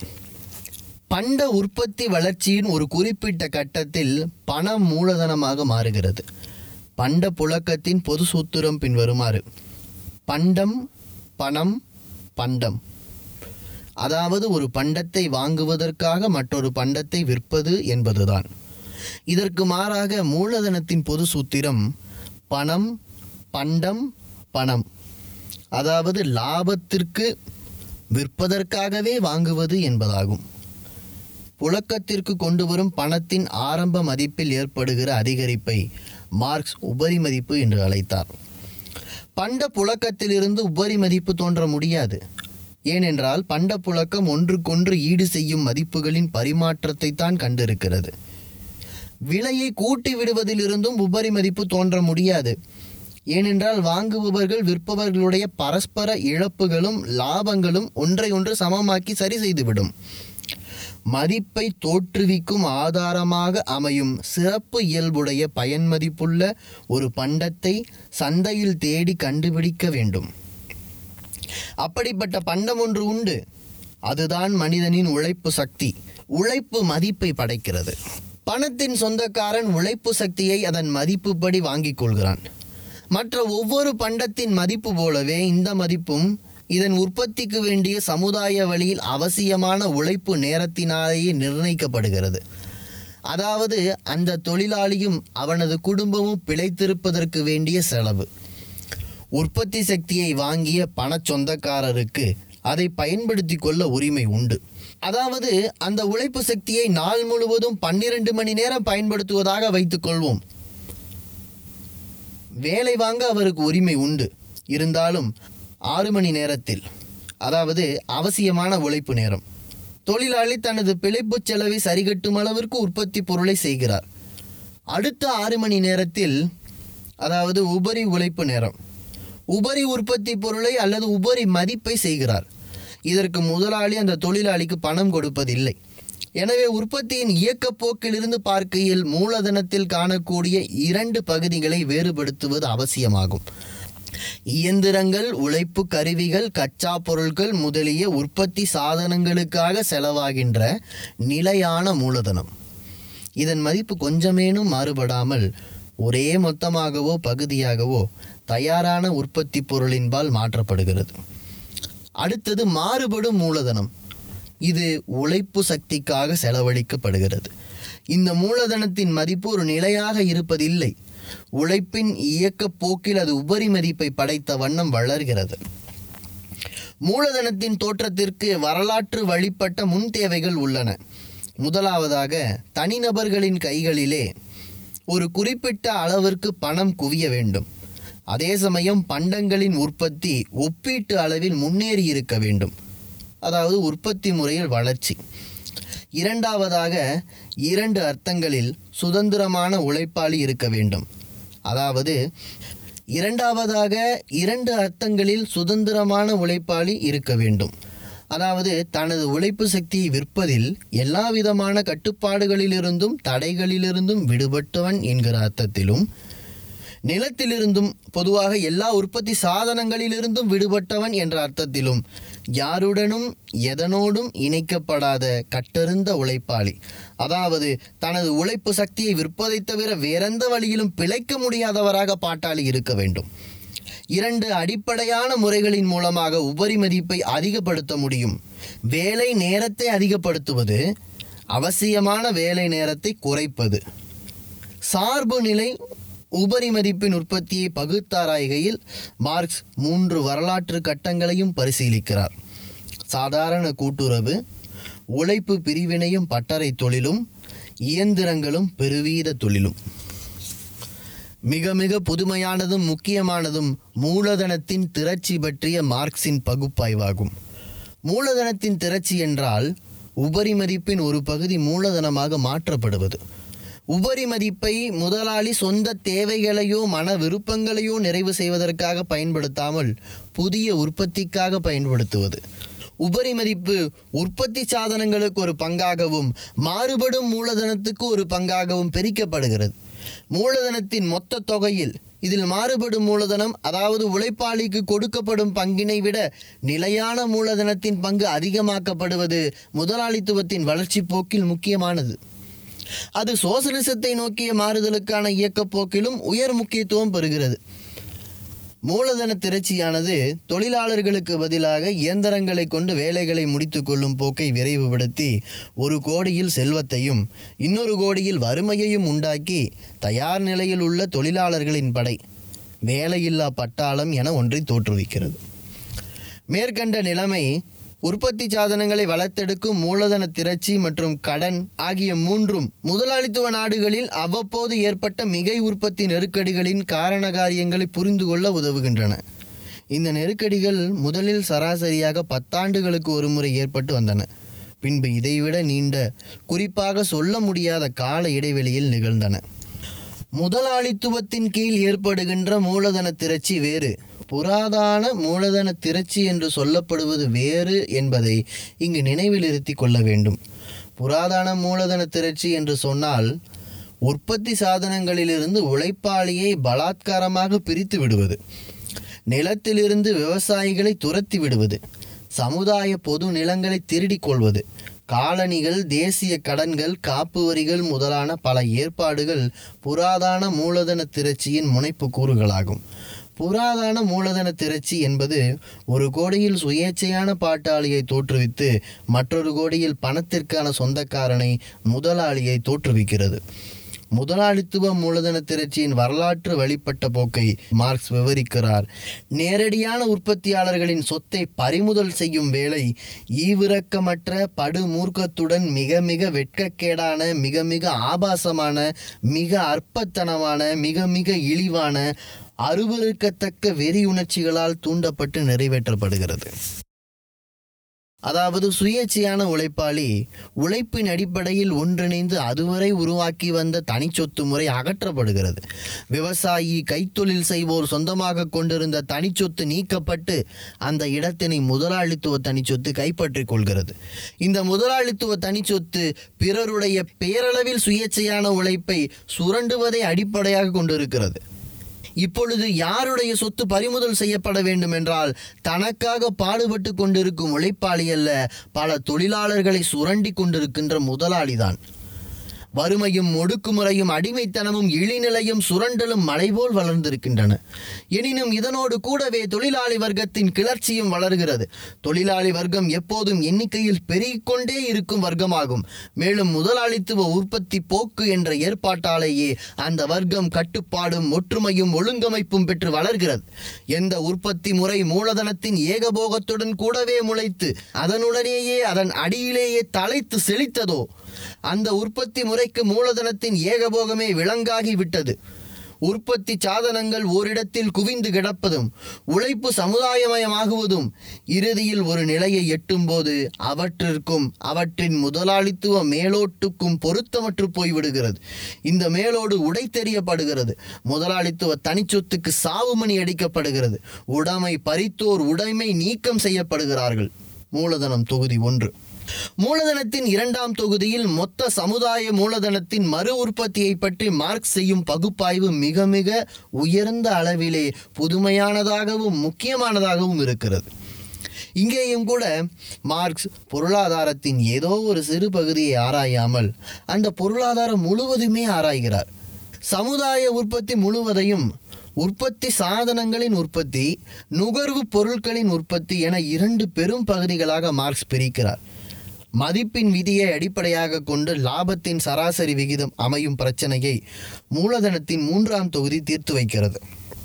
பண்ட உற்பத்தி வளர்ச்சியின் ஒரு குறிப்பிட்ட கட்டத்தில் பணம் மூலதனமாக மாறுகிறது பண்ட புழக்கத்தின் பொது சூத்திரம் பின்வருமாறு பண்டம் பணம் பண்டம் அதாவது ஒரு பண்டத்தை வாங்குவதற்காக மற்றொரு பண்டத்தை விற்பது என்பதுதான் இதற்கு மாறாக மூலதனத்தின் பொது சூத்திரம் பணம் பண்டம் பணம் அதாவது லாபத்திற்கு விற்பதற்காகவே வாங்குவது என்பதாகும் புழக்கத்திற்கு கொண்டு வரும் பணத்தின் ஆரம்ப மதிப்பில் ஏற்படுகிற அதிகரிப்பை மார்க்ஸ் உபரி மதிப்பு என்று அழைத்தார் பண்ட புழக்கத்திலிருந்து உபரி மதிப்பு தோன்ற முடியாது ஏனென்றால் பண்ட புழக்கம் ஒன்றுக்கொன்று ஈடு செய்யும் மதிப்புகளின் பரிமாற்றத்தை தான் கண்டிருக்கிறது விலையை கூட்டி விடுவதிலிருந்தும் உபரி மதிப்பு தோன்ற முடியாது ஏனென்றால் வாங்குபவர்கள் விற்பவர்களுடைய பரஸ்பர இழப்புகளும் லாபங்களும் ஒன்றை ஒன்று சமமாக்கி சரி செய்துவிடும் மதிப்பை தோற்றுவிக்கும் ஆதாரமாக அமையும் சிறப்பு இயல்புடைய பயன் மதிப்புள்ள ஒரு பண்டத்தை சந்தையில் தேடி கண்டுபிடிக்க வேண்டும் அப்படிப்பட்ட பண்டம் ஒன்று உண்டு அதுதான் மனிதனின் உழைப்பு சக்தி உழைப்பு மதிப்பை படைக்கிறது பணத்தின் சொந்தக்காரன் உழைப்பு சக்தியை அதன் மதிப்புப்படி வாங்கிக் கொள்கிறான் மற்ற ஒவ்வொரு பண்டத்தின் மதிப்பு போலவே இந்த மதிப்பும் இதன் உற்பத்திக்கு வேண்டிய சமுதாய வழியில் அவசியமான உழைப்பு நேரத்தினாலேயே நிர்ணயிக்கப்படுகிறது அதாவது அந்த தொழிலாளியும் அவனது குடும்பமும் பிழைத்திருப்பதற்கு வேண்டிய செலவு உற்பத்தி சக்தியை வாங்கிய பணச் சொந்தக்காரருக்கு அதை பயன்படுத்தி கொள்ள உரிமை உண்டு அதாவது அந்த உழைப்பு சக்தியை நாள் முழுவதும் பன்னிரண்டு மணி நேரம் பயன்படுத்துவதாக வைத்துக்கொள்வோம் வேலை வாங்க அவருக்கு உரிமை உண்டு இருந்தாலும் ஆறு மணி நேரத்தில் அதாவது அவசியமான உழைப்பு நேரம் தொழிலாளி தனது பிழைப்புச் செலவை சரிகட்டும் அளவிற்கு உற்பத்தி பொருளை செய்கிறார் அடுத்த ஆறு மணி நேரத்தில் அதாவது உபரி உழைப்பு நேரம் உபரி உற்பத்தி பொருளை அல்லது உபரி மதிப்பை செய்கிறார் இதற்கு முதலாளி அந்த தொழிலாளிக்கு பணம் கொடுப்பதில்லை எனவே உற்பத்தியின் இயக்கப் போக்கிலிருந்து பார்க்கையில் மூலதனத்தில் காணக்கூடிய இரண்டு பகுதிகளை வேறுபடுத்துவது அவசியமாகும் இயந்திரங்கள் உழைப்பு கருவிகள் கச்சா பொருட்கள் முதலிய உற்பத்தி சாதனங்களுக்காக செலவாகின்ற நிலையான மூலதனம் இதன் மதிப்பு கொஞ்சமேனும் மாறுபடாமல் ஒரே மொத்தமாகவோ பகுதியாகவோ தயாரான உற்பத்தி பொருளின்பால் மாற்றப்படுகிறது அடுத்தது மாறுபடும் மூலதனம் இது உழைப்பு சக்திக்காக செலவழிக்கப்படுகிறது இந்த மூலதனத்தின் மதிப்பு ஒரு நிலையாக இருப்பதில்லை உழைப்பின் இயக்கப் போக்கில் அது உபரி மதிப்பை படைத்த வண்ணம் வளர்கிறது மூலதனத்தின் தோற்றத்திற்கு வரலாற்று வழிபட்ட முன் தேவைகள் உள்ளன முதலாவதாக தனிநபர்களின் கைகளிலே ஒரு குறிப்பிட்ட அளவிற்கு பணம் குவிய வேண்டும் அதே சமயம் பண்டங்களின் உற்பத்தி ஒப்பீட்டு அளவில் முன்னேறி இருக்க வேண்டும் அதாவது உற்பத்தி முறையில் வளர்ச்சி இரண்டாவதாக இரண்டு அர்த்தங்களில் சுதந்திரமான உழைப்பாளி இருக்க வேண்டும் அதாவது இரண்டாவதாக இரண்டு அர்த்தங்களில் சுதந்திரமான உழைப்பாளி இருக்க வேண்டும் அதாவது தனது உழைப்பு சக்தியை விற்பதில் எல்லா விதமான கட்டுப்பாடுகளிலிருந்தும் தடைகளிலிருந்தும் விடுபட்டவன் என்கிற அர்த்தத்திலும் நிலத்திலிருந்தும் பொதுவாக எல்லா உற்பத்தி சாதனங்களிலிருந்தும் விடுபட்டவன் என்ற அர்த்தத்திலும் யாருடனும் எதனோடும் இணைக்கப்படாத கட்டறிந்த உழைப்பாளி அதாவது தனது உழைப்பு சக்தியை விற்பதைத் தவிர வேறெந்த வழியிலும் பிழைக்க முடியாதவராக பாட்டாளி இருக்க வேண்டும் இரண்டு அடிப்படையான முறைகளின் மூலமாக உபரி மதிப்பை அதிகப்படுத்த முடியும் வேலை நேரத்தை அதிகப்படுத்துவது அவசியமான வேலை நேரத்தை குறைப்பது சார்பு நிலை உபரி மதிப்பின் உற்பத்தியை பகுத்தாராய்கையில் மார்க்ஸ் மூன்று வரலாற்று கட்டங்களையும் பரிசீலிக்கிறார் சாதாரண கூட்டுறவு உழைப்பு பிரிவினையும் பட்டறை தொழிலும் இயந்திரங்களும் பெருவீத தொழிலும் மிக மிக புதுமையானதும் முக்கியமானதும் மூலதனத்தின் திரட்சி பற்றிய மார்க்சின் பகுப்பாய்வாகும் மூலதனத்தின் திரட்சி என்றால் உபரி மதிப்பின் ஒரு பகுதி மூலதனமாக மாற்றப்படுவது உபரி மதிப்பை முதலாளி சொந்த தேவைகளையோ மன விருப்பங்களையோ நிறைவு செய்வதற்காக பயன்படுத்தாமல் புதிய உற்பத்திக்காக பயன்படுத்துவது உபரி மதிப்பு உற்பத்தி சாதனங்களுக்கு ஒரு பங்காகவும் மாறுபடும் மூலதனத்துக்கு ஒரு பங்காகவும் பிரிக்கப்படுகிறது மூலதனத்தின் மொத்த தொகையில் இதில் மாறுபடும் மூலதனம் அதாவது உழைப்பாளிக்கு கொடுக்கப்படும் பங்கினை விட நிலையான மூலதனத்தின் பங்கு அதிகமாக்கப்படுவது முதலாளித்துவத்தின் வளர்ச்சி போக்கில் முக்கியமானது அது சோசலிசத்தை நோக்கிய மாறுதலுக்கான இயக்கப் போக்கிலும் உயர் முக்கியத்துவம் பெறுகிறது மூலதன திரட்சியானது தொழிலாளர்களுக்கு பதிலாக இயந்திரங்களை கொண்டு வேலைகளை முடித்து கொள்ளும் போக்கை விரைவுபடுத்தி ஒரு கோடியில் செல்வத்தையும் இன்னொரு கோடியில் வறுமையையும் உண்டாக்கி தயார் நிலையில் உள்ள தொழிலாளர்களின் படை வேலையில்லா பட்டாளம் என ஒன்றை தோற்றுவிக்கிறது மேற்கண்ட நிலைமை உற்பத்தி சாதனங்களை வளர்த்தெடுக்கும் மூலதன திரட்சி மற்றும் கடன் ஆகிய மூன்றும் முதலாளித்துவ நாடுகளில் அவ்வப்போது ஏற்பட்ட மிகை உற்பத்தி நெருக்கடிகளின் காரண காரியங்களை புரிந்து கொள்ள உதவுகின்றன இந்த நெருக்கடிகள் முதலில் சராசரியாக பத்தாண்டுகளுக்கு ஒரு முறை ஏற்பட்டு வந்தன பின்பு இதைவிட நீண்ட குறிப்பாக சொல்ல முடியாத கால இடைவெளியில் நிகழ்ந்தன முதலாளித்துவத்தின் கீழ் ஏற்படுகின்ற மூலதன திரட்சி வேறு புராதான மூலதன திரட்சி என்று சொல்லப்படுவது வேறு என்பதை இங்கு நினைவில் இருத்தி கொள்ள வேண்டும் புராதான மூலதன திரட்சி என்று சொன்னால் உற்பத்தி சாதனங்களிலிருந்து உழைப்பாளியை பலாத்காரமாக பிரித்து விடுவது நிலத்திலிருந்து விவசாயிகளை துரத்தி விடுவது சமுதாய பொது நிலங்களை திருடிக் கொள்வது காலனிகள் தேசிய கடன்கள் காப்பு வரிகள் முதலான பல ஏற்பாடுகள் புராதான மூலதன திரட்சியின் முனைப்பு கூறுகளாகும் புராதன மூலதன திரட்சி என்பது ஒரு கோடியில் சுயேட்சையான பாட்டாளியை தோற்றுவித்து மற்றொரு கோடியில் பணத்திற்கான சொந்தக்காரனை முதலாளியை தோற்றுவிக்கிறது முதலாளித்துவ மூலதன திரட்சியின் வரலாற்று வழிபட்ட போக்கை மார்க்ஸ் விவரிக்கிறார் நேரடியான உற்பத்தியாளர்களின் சொத்தை பறிமுதல் செய்யும் வேலை ஈவிரக்கமற்ற படுமூர்க்கத்துடன் மிக மிக வெட்கக்கேடான மிக மிக ஆபாசமான மிக அற்பத்தனமான மிக மிக இழிவான அருவருக்கத்தக்க வெறி உணர்ச்சிகளால் தூண்டப்பட்டு நிறைவேற்றப்படுகிறது அதாவது சுயேட்சையான உழைப்பாளி உழைப்பின் அடிப்படையில் ஒன்றிணைந்து அதுவரை உருவாக்கி வந்த தனிச்சொத்து முறை அகற்றப்படுகிறது விவசாயி கைத்தொழில் செய்வோர் சொந்தமாக கொண்டிருந்த தனிச்சொத்து நீக்கப்பட்டு அந்த இடத்தினை முதலாளித்துவ தனிச்சொத்து கைப்பற்றிக் கொள்கிறது இந்த முதலாளித்துவ தனிச்சொத்து பிறருடைய பேரளவில் சுயேட்சையான உழைப்பை சுரண்டுவதை அடிப்படையாக கொண்டிருக்கிறது இப்பொழுது யாருடைய சொத்து பறிமுதல் செய்யப்பட வேண்டும் என்றால் தனக்காக பாடுபட்டு கொண்டிருக்கும் உழைப்பாளி அல்ல பல தொழிலாளர்களை சுரண்டி கொண்டிருக்கின்ற முதலாளிதான் வறுமையும் ஒடுக்குமுறையும் அடிமைத்தனமும் இழிநிலையும் சுரண்டலும் மலைபோல் வளர்ந்திருக்கின்றன எனினும் இதனோடு கூடவே தொழிலாளி வர்க்கத்தின் கிளர்ச்சியும் வளர்கிறது தொழிலாளி வர்க்கம் எப்போதும் எண்ணிக்கையில் பெருகிக்கொண்டே இருக்கும் வர்க்கமாகும் மேலும் முதலாளித்துவ உற்பத்தி போக்கு என்ற ஏற்பாட்டாலேயே அந்த வர்க்கம் கட்டுப்பாடும் ஒற்றுமையும் ஒழுங்கமைப்பும் பெற்று வளர்கிறது எந்த உற்பத்தி முறை மூலதனத்தின் ஏகபோகத்துடன் கூடவே முளைத்து அதனுடனேயே அதன் அடியிலேயே தலைத்து செழித்ததோ அந்த உற்பத்தி முறைக்கு மூலதனத்தின் ஏகபோகமே விலங்காகி விட்டது உற்பத்தி சாதனங்கள் ஓரிடத்தில் குவிந்து கிடப்பதும் உழைப்பு சமுதாயமயமாகுவதும் இறுதியில் ஒரு நிலையை எட்டும்போது அவற்றிற்கும் அவற்றின் முதலாளித்துவ மேலோட்டுக்கும் பொருத்தமற்று போய்விடுகிறது இந்த மேலோடு உடைத்தெறியப்படுகிறது முதலாளித்துவ தனிச்சொத்துக்கு சாவுமணி அடிக்கப்படுகிறது உடைமை பறித்தோர் உடைமை நீக்கம் செய்யப்படுகிறார்கள் மூலதனம் தொகுதி ஒன்று மூலதனத்தின் இரண்டாம் தொகுதியில் மொத்த சமுதாய மூலதனத்தின் மறு உற்பத்தியை பற்றி மார்க்ஸ் செய்யும் பகுப்பாய்வு மிக மிக உயர்ந்த அளவிலே புதுமையானதாகவும் முக்கியமானதாகவும் இருக்கிறது இங்கேயும் கூட மார்க்ஸ் பொருளாதாரத்தின் ஏதோ ஒரு சிறு பகுதியை ஆராயாமல் அந்த பொருளாதாரம் முழுவதுமே ஆராய்கிறார் சமுதாய உற்பத்தி முழுவதையும் உற்பத்தி சாதனங்களின் உற்பத்தி நுகர்வு பொருட்களின் உற்பத்தி என இரண்டு பெரும் பகுதிகளாக மார்க்ஸ் பிரிக்கிறார் மதிப்பின் விதியை அடிப்படையாக கொண்டு லாபத்தின் சராசரி விகிதம் அமையும் பிரச்சனையை மூலதனத்தின் மூன்றாம் தொகுதி தீர்த்து வைக்கிறது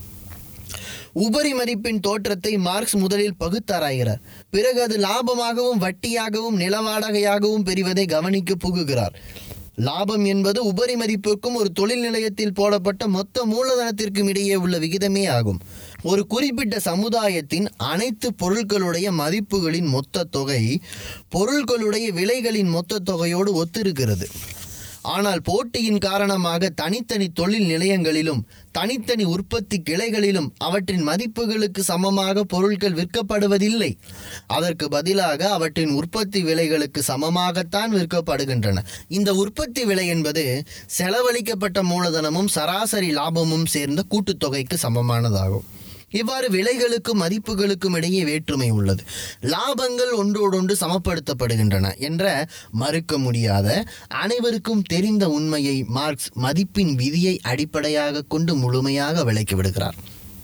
உபரி மதிப்பின் தோற்றத்தை மார்க்ஸ் முதலில் பகுத்தாராய்கிறார் பிறகு அது லாபமாகவும் வட்டியாகவும் நிலவாடகையாகவும் பெறுவதை கவனிக்க புகுகிறார் லாபம் என்பது உபரி மதிப்புக்கும் ஒரு தொழில் நிலையத்தில் போடப்பட்ட மொத்த மூலதனத்திற்கும் இடையே உள்ள விகிதமே ஆகும் ஒரு குறிப்பிட்ட சமுதாயத்தின் அனைத்து பொருட்களுடைய மதிப்புகளின் மொத்த தொகை பொருட்களுடைய விலைகளின் மொத்த தொகையோடு ஒத்திருக்கிறது ஆனால் போட்டியின் காரணமாக தனித்தனி தொழில் நிலையங்களிலும் தனித்தனி உற்பத்தி கிளைகளிலும் அவற்றின் மதிப்புகளுக்கு சமமாக பொருட்கள் விற்கப்படுவதில்லை அதற்கு பதிலாக அவற்றின் உற்பத்தி விலைகளுக்கு சமமாகத்தான் விற்கப்படுகின்றன இந்த உற்பத்தி விலை என்பது செலவழிக்கப்பட்ட மூலதனமும் சராசரி லாபமும் சேர்ந்த கூட்டுத்தொகைக்கு சமமானதாகும் இவ்வாறு விலைகளுக்கும் மதிப்புகளுக்கும் இடையே வேற்றுமை உள்ளது லாபங்கள் ஒன்றோடொன்று சமப்படுத்தப்படுகின்றன என்ற மறுக்க முடியாத அனைவருக்கும் தெரிந்த உண்மையை மார்க்ஸ் மதிப்பின் விதியை அடிப்படையாக கொண்டு முழுமையாக விளக்கிவிடுகிறார்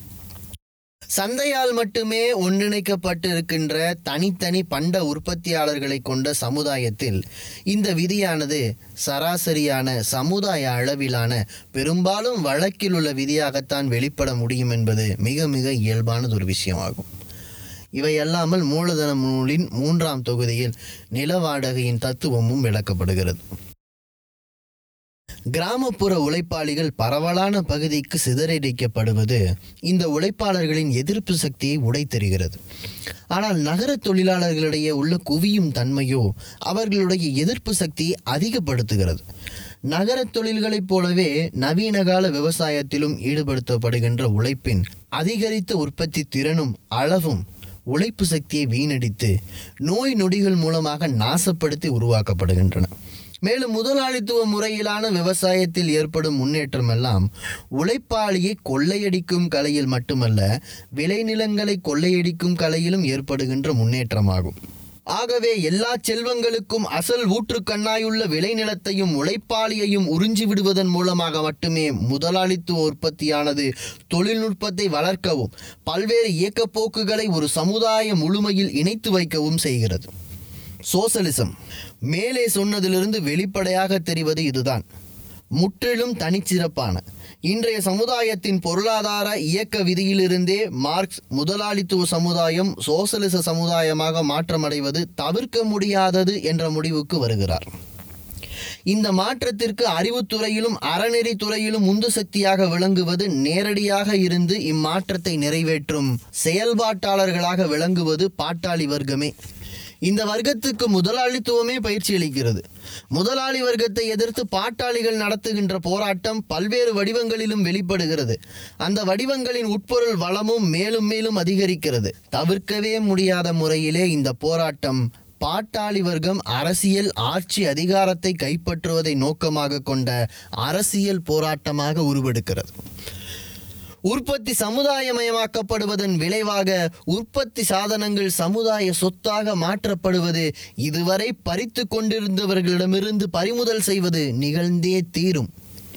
சந்தையால் மட்டுமே ஒன்றிணைக்கப்பட்டிருக்கின்ற தனித்தனி பண்ட உற்பத்தியாளர்களை கொண்ட சமுதாயத்தில் இந்த விதியானது சராசரியான சமுதாய அளவிலான பெரும்பாலும் வழக்கில் உள்ள விதியாகத்தான் வெளிப்பட முடியும் என்பது மிக மிக இயல்பானது ஒரு விஷயமாகும் இவையல்லாமல் மூலதன நூலின் மூன்றாம் தொகுதியில் நில வாடகையின் தத்துவமும் விளக்கப்படுகிறது கிராமப்புற உழைப்பாளிகள் பரவலான பகுதிக்கு சிதறடிக்கப்படுவது இந்த உழைப்பாளர்களின் எதிர்ப்பு சக்தியை உடைத்தெறிகிறது ஆனால் நகர தொழிலாளர்களிடையே உள்ள குவியும் தன்மையோ அவர்களுடைய எதிர்ப்பு சக்தியை அதிகப்படுத்துகிறது நகர தொழில்களைப் போலவே நவீன கால விவசாயத்திலும் ஈடுபடுத்தப்படுகின்ற உழைப்பின் அதிகரித்த உற்பத்தி திறனும் அளவும் உழைப்பு சக்தியை வீணடித்து நோய் நொடிகள் மூலமாக நாசப்படுத்தி உருவாக்கப்படுகின்றன மேலும் முதலாளித்துவ முறையிலான விவசாயத்தில் ஏற்படும் முன்னேற்றம் எல்லாம் உழைப்பாளியை கொள்ளையடிக்கும் கலையில் மட்டுமல்ல விளைநிலங்களை கொள்ளையடிக்கும் கலையிலும் ஏற்படுகின்ற முன்னேற்றமாகும் ஆகவே எல்லா செல்வங்களுக்கும் அசல் ஊற்றுக்கண்ணாயுள்ள விளைநிலத்தையும் உழைப்பாளியையும் உறிஞ்சி விடுவதன் மூலமாக மட்டுமே முதலாளித்துவ உற்பத்தியானது தொழில்நுட்பத்தை வளர்க்கவும் பல்வேறு இயக்கப்போக்குகளை ஒரு சமுதாய முழுமையில் இணைத்து வைக்கவும் செய்கிறது சோசலிசம் மேலே சொன்னதிலிருந்து வெளிப்படையாக தெரிவது இதுதான் முற்றிலும் தனிச்சிறப்பான இன்றைய சமுதாயத்தின் பொருளாதார இயக்க விதியிலிருந்தே மார்க்ஸ் முதலாளித்துவ சமுதாயம் சோசலிச சமுதாயமாக மாற்றமடைவது தவிர்க்க முடியாதது என்ற முடிவுக்கு வருகிறார் இந்த மாற்றத்திற்கு அறிவுத்துறையிலும் அறநெறி துறையிலும் உந்து சக்தியாக விளங்குவது நேரடியாக இருந்து இம்மாற்றத்தை நிறைவேற்றும் செயல்பாட்டாளர்களாக விளங்குவது பாட்டாளி வர்க்கமே இந்த வர்க்கத்துக்கு முதலாளித்துவமே பயிற்சி அளிக்கிறது முதலாளி வர்க்கத்தை எதிர்த்து பாட்டாளிகள் நடத்துகின்ற போராட்டம் பல்வேறு வடிவங்களிலும் வெளிப்படுகிறது அந்த வடிவங்களின் உட்பொருள் வளமும் மேலும் மேலும் அதிகரிக்கிறது தவிர்க்கவே முடியாத முறையிலே இந்த போராட்டம் பாட்டாளி வர்க்கம் அரசியல் ஆட்சி அதிகாரத்தை கைப்பற்றுவதை நோக்கமாக கொண்ட அரசியல் போராட்டமாக உருவெடுக்கிறது உற்பத்தி சமுதாயமயமாக்கப்படுவதன் விளைவாக உற்பத்தி சாதனங்கள் சமுதாய சொத்தாக மாற்றப்படுவது இதுவரை பறித்து கொண்டிருந்தவர்களிடமிருந்து பறிமுதல் செய்வது நிகழ்ந்தே தீரும்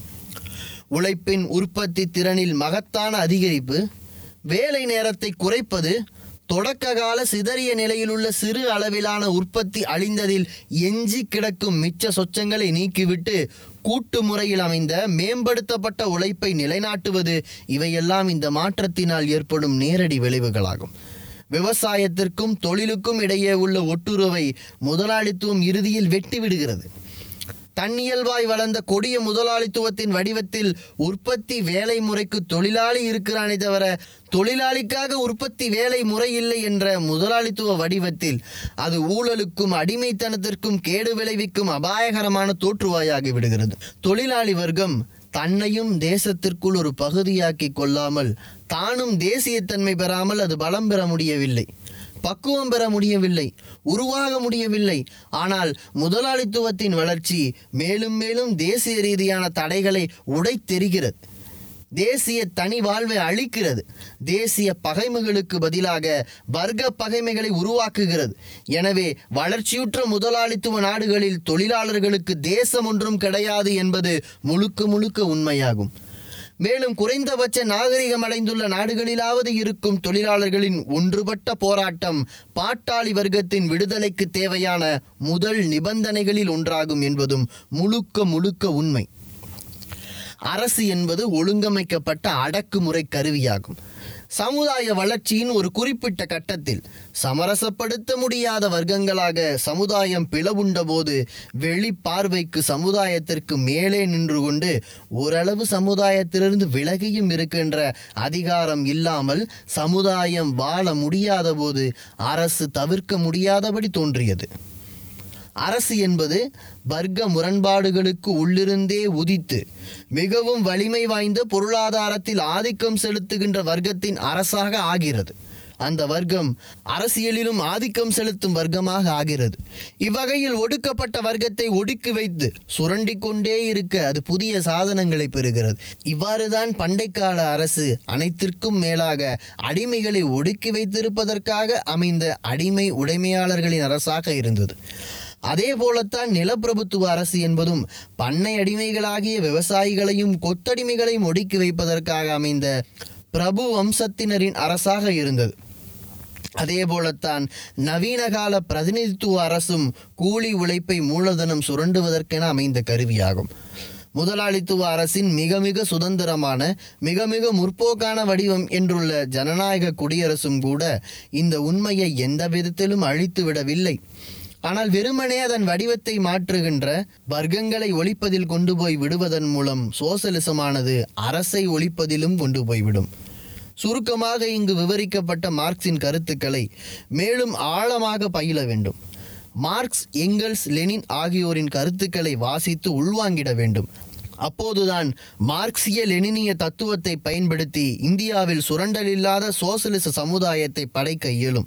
உழைப்பின் உற்பத்தி திறனில் மகத்தான அதிகரிப்பு வேலை நேரத்தை குறைப்பது தொடக்க கால சிதறிய நிலையிலுள்ள சிறு அளவிலான உற்பத்தி அழிந்ததில் எஞ்சி கிடக்கும் மிச்ச சொச்சங்களை நீக்கிவிட்டு கூட்டு முறையில் அமைந்த மேம்படுத்தப்பட்ட உழைப்பை நிலைநாட்டுவது இவையெல்லாம் இந்த மாற்றத்தினால் ஏற்படும் நேரடி விளைவுகளாகும் விவசாயத்திற்கும் தொழிலுக்கும் இடையே உள்ள ஒட்டுறவை முதலாளித்துவம் இறுதியில் வெட்டி விடுகிறது தன்னியல்பாய் வளர்ந்த கொடிய முதலாளித்துவத்தின் வடிவத்தில் உற்பத்தி வேலை முறைக்கு தொழிலாளி இருக்கிறானே தவிர தொழிலாளிக்காக உற்பத்தி வேலை முறை இல்லை என்ற முதலாளித்துவ வடிவத்தில் அது ஊழலுக்கும் அடிமைத்தனத்திற்கும் கேடு விளைவிக்கும் அபாயகரமான தோற்றுவாயாகி விடுகிறது தொழிலாளி வர்க்கம் தன்னையும் தேசத்திற்குள் ஒரு பகுதியாக்கி கொள்ளாமல் தானும் தேசியத்தன்மை பெறாமல் அது பலம் பெற முடியவில்லை பக்குவம் பெற முடியவில்லை உருவாக முடியவில்லை ஆனால் முதலாளித்துவத்தின் வளர்ச்சி மேலும் மேலும் தேசிய ரீதியான தடைகளை உடைத்தெறிகிறது தேசிய தனி வாழ்வை அழிக்கிறது தேசிய பகைமைகளுக்கு பதிலாக வர்க்க பகைமைகளை உருவாக்குகிறது எனவே வளர்ச்சியுற்ற முதலாளித்துவ நாடுகளில் தொழிலாளர்களுக்கு தேசம் ஒன்றும் கிடையாது என்பது முழுக்க முழுக்க உண்மையாகும் மேலும் குறைந்தபட்ச நாகரிகம் அடைந்துள்ள நாடுகளிலாவது இருக்கும் தொழிலாளர்களின் ஒன்றுபட்ட போராட்டம் பாட்டாளி வர்க்கத்தின் விடுதலைக்கு தேவையான முதல் நிபந்தனைகளில் ஒன்றாகும் என்பதும் முழுக்க முழுக்க உண்மை அரசு என்பது ஒழுங்கமைக்கப்பட்ட அடக்குமுறை கருவியாகும் சமுதாய வளர்ச்சியின் ஒரு குறிப்பிட்ட கட்டத்தில் சமரசப்படுத்த முடியாத வர்க்கங்களாக சமுதாயம் பிளவுண்ட போது வெளி பார்வைக்கு சமுதாயத்திற்கு மேலே நின்று கொண்டு ஓரளவு சமுதாயத்திலிருந்து விலகியும் இருக்கின்ற அதிகாரம் இல்லாமல் சமுதாயம் வாழ முடியாத போது அரசு தவிர்க்க முடியாதபடி தோன்றியது அரசு என்பது வர்க்க முரண்பாடுகளுக்கு உள்ளிருந்தே உதித்து மிகவும் வலிமை வாய்ந்த பொருளாதாரத்தில் ஆதிக்கம் செலுத்துகின்ற வர்க்கத்தின் அரசாக ஆகிறது அந்த வர்க்கம் அரசியலிலும் ஆதிக்கம் செலுத்தும் வர்க்கமாக ஆகிறது இவ்வகையில் ஒடுக்கப்பட்ட வர்க்கத்தை ஒடுக்கி வைத்து சுரண்டி கொண்டே இருக்க அது புதிய சாதனங்களை பெறுகிறது இவ்வாறுதான் பண்டைக்கால அரசு அனைத்திற்கும் மேலாக அடிமைகளை ஒடுக்கி வைத்திருப்பதற்காக அமைந்த அடிமை உடைமையாளர்களின் அரசாக இருந்தது அதே போலத்தான் நிலப்பிரபுத்துவ அரசு என்பதும் பண்ணை அடிமைகளாகிய விவசாயிகளையும் கொத்தடிமைகளையும் ஒடுக்கி வைப்பதற்காக அமைந்த பிரபு வம்சத்தினரின் அரசாக இருந்தது அதே போலத்தான் நவீன கால பிரதிநிதித்துவ அரசும் கூலி உழைப்பை மூலதனம் சுரண்டுவதற்கென அமைந்த கருவியாகும் முதலாளித்துவ அரசின் மிக மிக சுதந்திரமான மிக மிக முற்போக்கான வடிவம் என்றுள்ள ஜனநாயக குடியரசும் கூட இந்த உண்மையை எந்த விதத்திலும் அழித்து விடவில்லை ஆனால் வெறுமனே அதன் வடிவத்தை மாற்றுகின்ற வர்க்கங்களை ஒழிப்பதில் கொண்டு போய் விடுவதன் மூலம் சோசலிசமானது அரசை ஒழிப்பதிலும் கொண்டு போய்விடும் சுருக்கமாக இங்கு விவரிக்கப்பட்ட மார்க்சின் கருத்துக்களை மேலும் ஆழமாக பயில வேண்டும் மார்க்ஸ் எங்கல்ஸ் லெனின் ஆகியோரின் கருத்துக்களை வாசித்து உள்வாங்கிட வேண்டும் அப்போதுதான் மார்க்சிய லெனினிய தத்துவத்தை பயன்படுத்தி இந்தியாவில் சுரண்டலில்லாத சோசலிச சமுதாயத்தை படைக்க இயலும்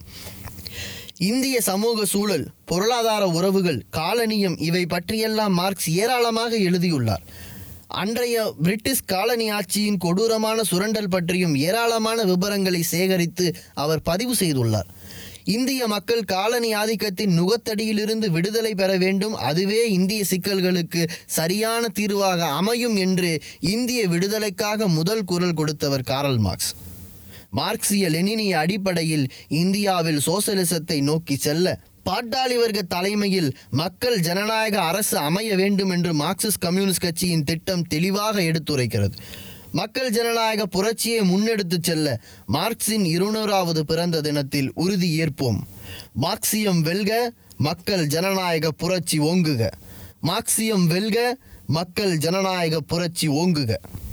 இந்திய சமூக சூழல் பொருளாதார உறவுகள் காலனியம் இவை பற்றியெல்லாம் மார்க்ஸ் ஏராளமாக எழுதியுள்ளார் அன்றைய பிரிட்டிஷ் காலனி ஆட்சியின் கொடூரமான சுரண்டல் பற்றியும் ஏராளமான விவரங்களை சேகரித்து அவர் பதிவு செய்துள்ளார் இந்திய மக்கள் காலனி ஆதிக்கத்தின் நுகத்தடியிலிருந்து விடுதலை பெற வேண்டும் அதுவே இந்திய சிக்கல்களுக்கு சரியான தீர்வாக அமையும் என்று இந்திய விடுதலைக்காக முதல் குரல் கொடுத்தவர் காரல் மார்க்ஸ் மார்க்சிய லெனினிய அடிப்படையில் இந்தியாவில் சோசலிசத்தை நோக்கி செல்ல பாட்டாளி வர்க்க தலைமையில் மக்கள் ஜனநாயக அரசு அமைய வேண்டும் என்று மார்க்சிஸ்ட் கம்யூனிஸ்ட் கட்சியின் திட்டம் தெளிவாக எடுத்துரைக்கிறது மக்கள் ஜனநாயக புரட்சியை முன்னெடுத்துச் செல்ல மார்க்சின் இருநூறாவது பிறந்த தினத்தில் உறுதி ஏற்போம் மார்க்சியம் வெல்க மக்கள் ஜனநாயக புரட்சி ஓங்குக மார்க்சியம் வெல்க மக்கள் ஜனநாயக புரட்சி ஓங்குக